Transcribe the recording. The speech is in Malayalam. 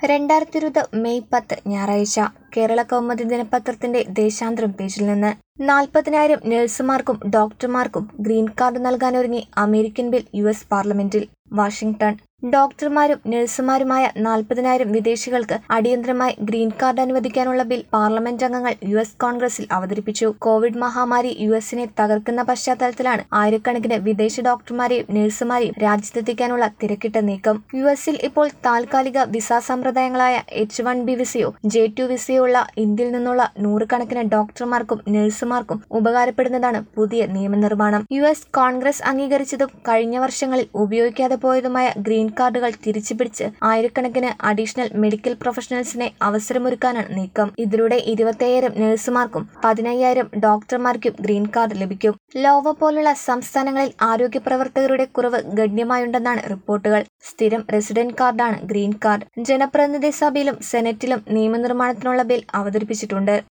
രണ്ടായിരത്തി ഇരുപത് മെയ് പത്ത് ഞായറാഴ്ച കേരള കൗമുദി ദിനപത്രത്തിന്റെ ദേശാന്തരം പേജിൽ നിന്ന് നാൽപ്പതിനായിരം നഴ്സുമാർക്കും ഡോക്ടർമാർക്കും ഗ്രീൻ കാർഡ് നൽകാനൊരുങ്ങി അമേരിക്കൻ ബിൽ യു എസ് പാർലമെന്റിൽ വാഷിംഗ്ടൺ ഡോക്ടർമാരും നഴ്സുമാരുമായ നാൽപ്പതിനായിരം വിദേശികൾക്ക് അടിയന്തരമായി ഗ്രീൻ കാർഡ് അനുവദിക്കാനുള്ള ബിൽ പാർലമെന്റ് അംഗങ്ങൾ യു എസ് കോൺഗ്രസിൽ അവതരിപ്പിച്ചു കോവിഡ് മഹാമാരി യു എസിനെ തകർക്കുന്ന പശ്ചാത്തലത്തിലാണ് ആയിരക്കണക്കിന് വിദേശ ഡോക്ടർമാരെയും നഴ്സുമാരെയും രാജ്യത്തെത്തിക്കാനുള്ള തിരക്കിട്ട നീക്കം യു എസിൽ ഇപ്പോൾ താൽക്കാലിക വിസ സമ്പ്രദായങ്ങളായ എച്ച് വൺ ബി വിസയോ ജെ ടു വിസയോ ഉള്ള ഇന്ത്യയിൽ നിന്നുള്ള നൂറുകണക്കിന് ഡോക്ടർമാർക്കും നഴ്സുമാർക്കും ഉപകാരപ്പെടുന്നതാണ് പുതിയ നിയമനിർമ്മാണം യു എസ് കോൺഗ്രസ് അംഗീകരിച്ചതും കഴിഞ്ഞ വർഷങ്ങളിൽ ഉപയോഗിക്കാതെ പോയതുമായ ഗ്രീൻ കാർഡുകൾ തിരിച്ചുപിടിച്ച് ആയിരക്കണക്കിന് അഡീഷണൽ മെഡിക്കൽ പ്രൊഫഷണൽസിനെ അവസരമൊരുക്കാനാണ് നീക്കം ഇതിലൂടെ ഇരുപത്തയ്യായിരം നഴ്സുമാർക്കും പതിനയ്യായിരം ഡോക്ടർമാർക്കും ഗ്രീൻ കാർഡ് ലഭിക്കും ലോവ പോലുള്ള സംസ്ഥാനങ്ങളിൽ ആരോഗ്യ പ്രവർത്തകരുടെ കുറവ് ഗണ്യമായുണ്ടെന്നാണ് റിപ്പോർട്ടുകൾ സ്ഥിരം റെസിഡന്റ് കാർഡാണ് ഗ്രീൻ കാർഡ് ജനപ്രതിനിധി സഭയിലും സെനറ്റിലും നിയമനിർമ്മാണത്തിനുള്ള ബിൽ അവതരിപ്പിച്ചിട്ടുണ്ട്